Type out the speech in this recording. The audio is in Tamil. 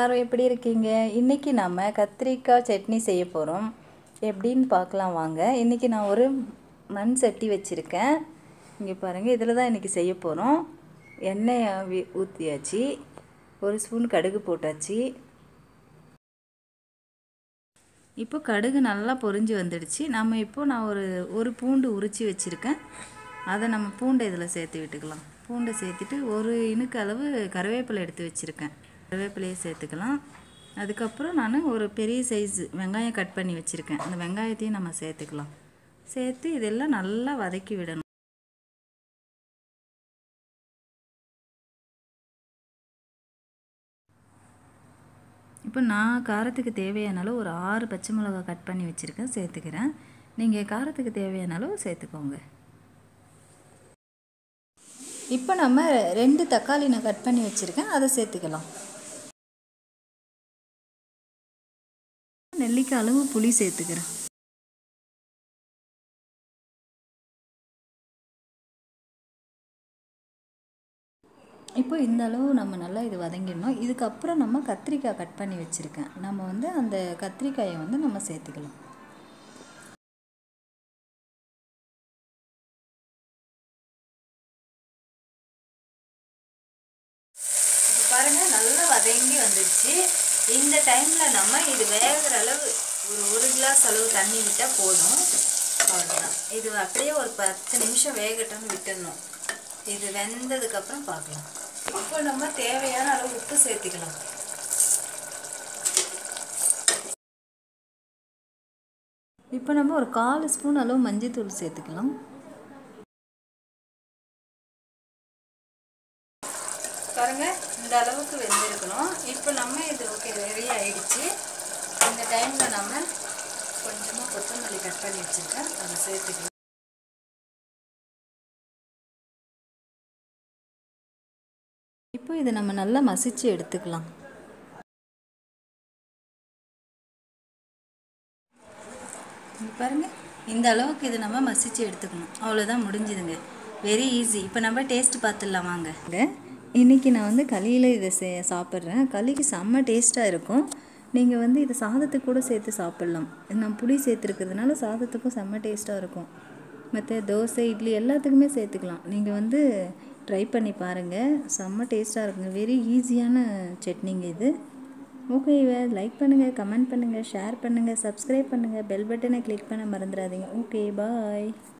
எல்லாரும் எப்படி இருக்கீங்க இன்றைக்கி நம்ம கத்திரிக்காய் சட்னி செய்ய போகிறோம் எப்படின்னு பார்க்கலாம் வாங்க இன்றைக்கி நான் ஒரு மண் சட்டி வச்சுருக்கேன் இங்கே பாருங்கள் இதில் தான் இன்றைக்கி செய்ய போகிறோம் எண்ணெய் வி- ஊற்றியாச்சு ஒரு ஸ்பூன் கடுகு போட்டாச்சு இப்போ கடுகு நல்லா பொரிஞ்சு வந்துடுச்சு நம்ம இப்போ நான் ஒரு ஒரு பூண்டு உரித்து வச்சுருக்கேன் அதை நம்ம பூண்டை இதில் சேர்த்து விட்டுக்கலாம் பூண்டை சேர்த்துட்டு ஒரு இனுக்கு அளவு கருவேப்பிலை எடுத்து வச்சுருக்கேன் கருவேப்பிலையை சேர்த்துக்கலாம் அதுக்கப்புறம் நான் ஒரு பெரிய சைஸ் வெங்காயம் கட் பண்ணி வச்சுருக்கேன் அந்த வெங்காயத்தையும் நம்ம சேர்த்துக்கலாம் சேர்த்து இதெல்லாம் நல்லா வதக்கி விடணும் இப்போ நான் காரத்துக்கு தேவையான அளவு ஒரு ஆறு பச்சை மிளகா கட் பண்ணி வச்சுருக்கேன் சேர்த்துக்கிறேன் நீங்கள் காரத்துக்கு தேவையான அளவு சேர்த்துக்கோங்க இப்போ நம்ம ரெண்டு தக்காளி நான் கட் பண்ணி வச்சுருக்கேன் அதை சேர்த்துக்கலாம் நெல்லிக்காய் அளவு புளி சேர்த்துக்கிறேன் இப்போ இந்த அளவு நம்ம நல்லா இது வதங்கிடணும் இதுக்கப்புறம் நம்ம கத்திரிக்காய் கட் பண்ணி வச்சுருக்கேன் நம்ம வந்து அந்த கத்திரிக்காயை வந்து நம்ம சேர்த்துக்கலாம் இப்போ பாருங்கள் நல்லா வதங்கி வந்துடுச்சு இந்த டைமில் நம்ம இது வேகிற அளவு ஒரு ஒரு கிளாஸ் அளவு தண்ணி விட்டால் போதும் அவ்வளோதான் இது அப்படியே ஒரு பத்து நிமிஷம் வேகட்டும்னு விட்டுடணும் இது வெந்ததுக்கப்புறம் பார்க்கலாம் இப்போ நம்ம தேவையான அளவு உப்பு சேர்த்துக்கலாம் இப்போ நம்ம ஒரு கால் ஸ்பூன் அளவு மஞ்சள்தூள் சேர்த்துக்கலாம் பாருங்க இந்த அளவுக்கு வெந்திருக்கணும் இப்போ நம்ம இது ஓகே ரெடி ஆயிடுச்சு இந்த டைமில் நம்ம கொஞ்சமாக கொத்தமல்லி கட் பண்ணி வச்சுருக்கேன் அதை சேர்த்துக்கலாம் இப்போ இதை நம்ம நல்லா மசிச்சு எடுத்துக்கலாம் இங்க பாருங்க இந்த அளவுக்கு இது நம்ம மசிச்சு எடுத்துக்கணும் அவ்வளோதான் முடிஞ்சுதுங்க வெரி ஈஸி இப்போ நம்ம டேஸ்ட் பார்த்துடலாம் வாங்க இன்றைக்கி நான் வந்து களியில் இதை சே சாப்பிட்றேன் களிக்கு செம்ம டேஸ்ட்டாக இருக்கும் நீங்கள் வந்து இதை சாதத்துக்கு கூட சேர்த்து சாப்பிட்லாம் நான் புளி சேர்த்துருக்கிறதுனால சாதத்துக்கும் செம்ம டேஸ்ட்டாக இருக்கும் மற்ற தோசை இட்லி எல்லாத்துக்குமே சேர்த்துக்கலாம் நீங்கள் வந்து ட்ரை பண்ணி பாருங்கள் செம்ம டேஸ்ட்டாக இருக்குங்க வெரி ஈஸியான சட்னிங்க இது ஓகே லைக் பண்ணுங்கள் கமெண்ட் பண்ணுங்கள் ஷேர் பண்ணுங்கள் சப்ஸ்கிரைப் பண்ணுங்கள் பெல் பட்டனை கிளிக் பண்ண மறந்துடாதீங்க ஓகே பாய்